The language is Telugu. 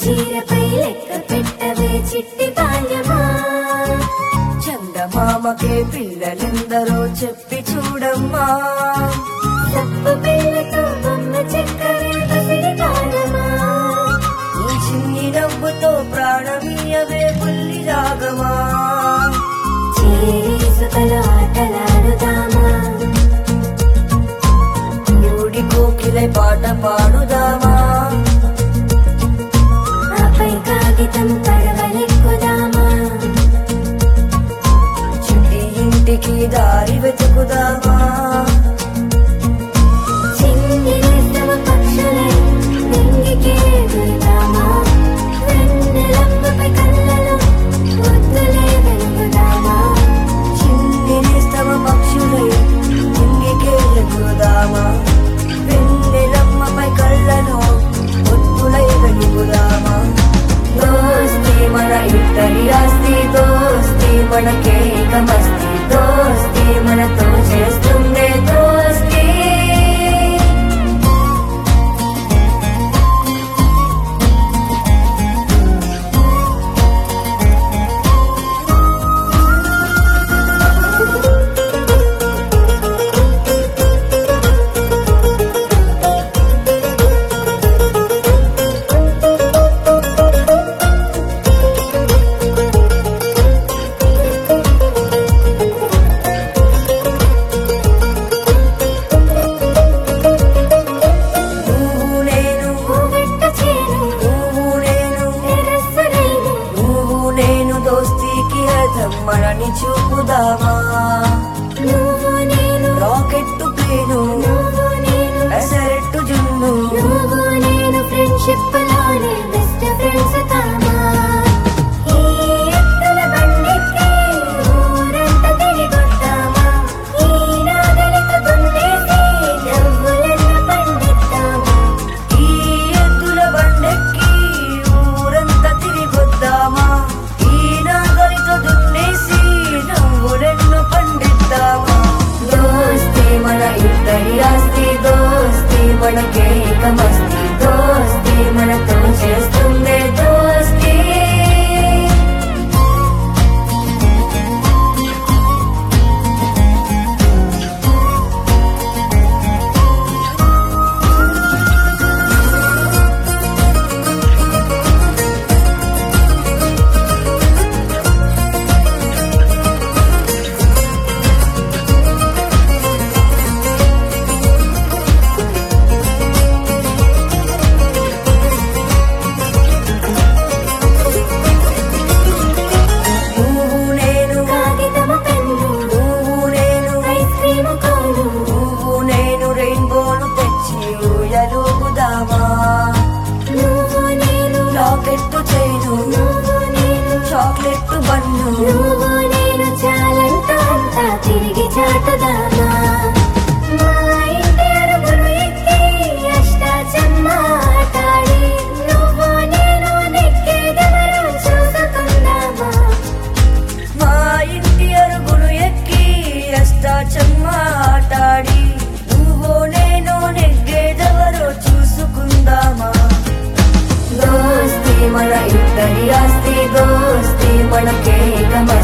చీరపై లెక్క పెట్టవే చిట్టి బాల్యమా చందమామకే పిల్లలెందరో చెప్పి చూడమ్మా తప్పు పిల్లతో బొమ్మ చెక్కవే పసిడి బాలమా నీ చిన్ని నవ్వుతో ప్రాణమీయవే పుల్లి రాగమా చేరేసుకల ఆటలాడుదామా ఊడి కోకిలై పాట పాడుదామా ఆపై కాగితం పడవలెక్కుదామా చుట్టి ఇంటికి దారి వెతుకుదామా చిన్ని నిజమ పక్షులే నింగికే ఎగురుదామా వెన్నెలమ్మపై కళ్ళలో ముద్దులే వెలుగుదామా చిన్ని నిస్తమ పక్షులై ఇంగికే ఎగురుదామా వెన్నెలమ్మపై కళ్ళలో ఒత్తులై వెలుగుదామా దోస్తి మన ఇద్దరి ఆస్తి దోస్తి మనకే ఏకమస్తి దోస్తి మనతో చేస్తుందే దోస్తి నువ్వు నేను వెట్ట చేరు నువ్వు నేను తెరసరైన నువ్వు నేను దోస్తీకి అర్థం మనని చూపుదామా నువ్వు నేను రాకెట్టు ప్లేను నువ్వు నేను ఎసరెట్టు జున్ను నువ్వు నేను ఫ్రెండ్షిప్ లోనే బెస్ట్ ఫ్రెండ్స్ కామా ఈ ఎత్తుల బండెక్కి ఊరంతా తిరిగొద్దామా ఈ నాగలితో దున్నేసి నవ్వులెన్న పండిద్దామా ఈ ఎద్దుల బండెక్కి ఊరంతా తిరిగొద్దామా ఈ నాగలితో దున్నేసి నవ్వులెన్ను పండిద్దామా దోస్తి మన ఇద్దరి ఆస్తి దోస్తి మనకే ఏకమస్తి దోస్తి మనతో చేస్తుందే దోస్తి నువ్వు నేను కాగితము పెన్ను నువ్వు నేను ఐస్ క్రీము కోను నువ్వు నేను రెయిన్బోను తెచ్చి ఊయలుగుదామా నువ్వు నేను లాకెట్టు చైను నువ్వు నేను చాక్లెట్ బన్ను నువ్వు నేను చాలంట అంతా తిరిగి చాటుదామా మా ఇంటి అరుగులు ఎక్కి అష్టాచమ్మ ఆటాడి నువ్వు నేను నెక్కేదెవరో చూసుకుందామా మా ఇంటి అరుగులు ఎక్కి అష్టాచమ్మ ఆటాడి నువ్వు నేను నెగ్గేదెవరో చూసుకుందామా దోస్తి మన ఇద్దరి ఆస్తి దోస్తి మనకే ఏకమస్తి